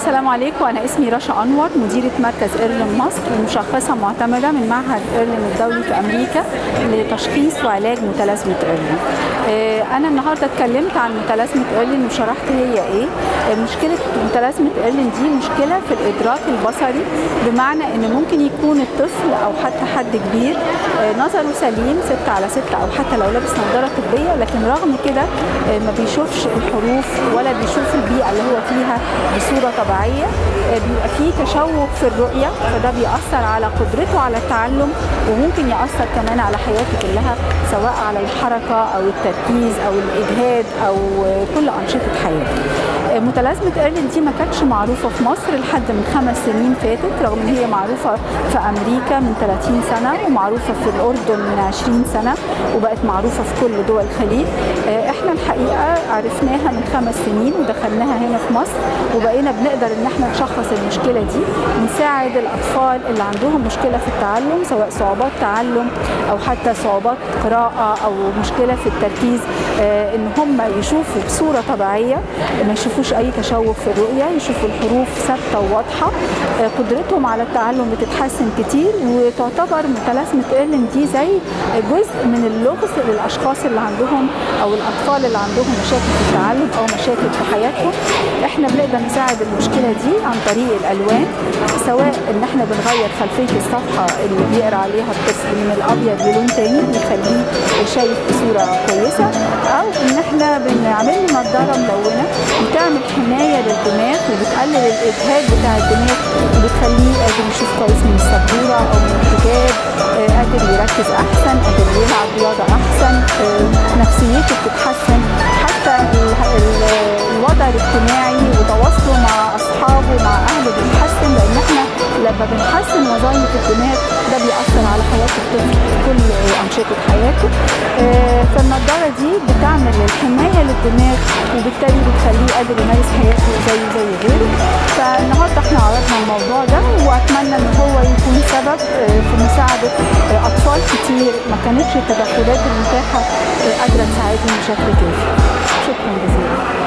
السلام عليكم انا اسمي رشا انور مديره مركز ايرلين مصر ومشخصه معتمده من معهد ايرلين الدولي في امريكا لتشخيص وعلاج متلازمه ايرلين انا النهارده اتكلمت عن متلازمه ايرلين وشرحت هي ايه مشكله متلازمه ايرلين دي مشكله في الادراك البصري بمعنى ان ممكن يكون الطفل او حتى حد كبير نظره سليم 6 على 6 او حتى لو لابس نظاره طبيه لكن رغم كده ما بيشوفش الحروف ولا بيشوف البيئه اللي هو فيها بصوره طبيعيه بيبقى فيه تشوق في الرؤيه فده بيأثر على قدرته على التعلم وممكن يأثر كمان على حياته كلها سواء على الحركه او التركيز او الاجهاد او كل انشطه حياته. متلازمه ايرلين دي ما كانتش معروفه في مصر لحد من خمس سنين فاتت رغم ان هي معروفه في امريكا من 30 سنه ومعروفه في الاردن من 20 سنه وبقت معروفه في كل دول الخليج. احنا الحقيقه عرفناها من خمس سنين ودخلناها هنا في مصر وبقينا بنقدر ان احنا نشخص المشكله دي ونساعد الاطفال اللي عندهم مشكله في التعلم سواء صعوبات تعلم او حتى صعوبات قراءه او مشكله في التركيز ان هم يشوفوا بصوره طبيعيه ما يشوفوش اي تشوق في الرؤيه يشوفوا الحروف ثابته وواضحه قدرتهم على التعلم بتتحسن كتير وتعتبر متلازمه ايرلين دي زي جزء من اللغز للاشخاص اللي عندهم او الاطفال اللي عندهم مشاكل في التعلم او مشاكل في حياتهم احنا بنقدر نساعد المشكله دي عن طريق الالوان سواء ان احنا بنغير خلفيه الصفحه اللي بيقرا عليها الطفل من الابيض للون تاني بنخليه شايف بصوره كويسه او ان احنا بنعمل له نضاره ملونه بتعمل حمايه للدماغ وبتقلل الاجهاد بتاع الدماغ وبتخليه قادر يشوف كويس من السبوره او من الحجاب قادر يركز احسن قادر يلعب رياضه احسن نفسيته بتتحسن حتى الوضع الاجتماعي وتواصله مع اصحابه مع اهله بيتحسن لان احنا لما بنحسن وظائف الدماغ ده بيأثر على حياه الطفل في كل انشطه حياته فالنضاره دي بتعمل الحمايه للدماغ وبالتالي بتخليه قادر يمارس حياته زي زي غيره فالنهارده احنا عرضنا الموضوع ده واتمنى ان هو يكون سبب في مساعده اطفال كتير ما كانتش التدخلات المتاحه قادره تساعدهم بشكل كافي شكرا جزيلا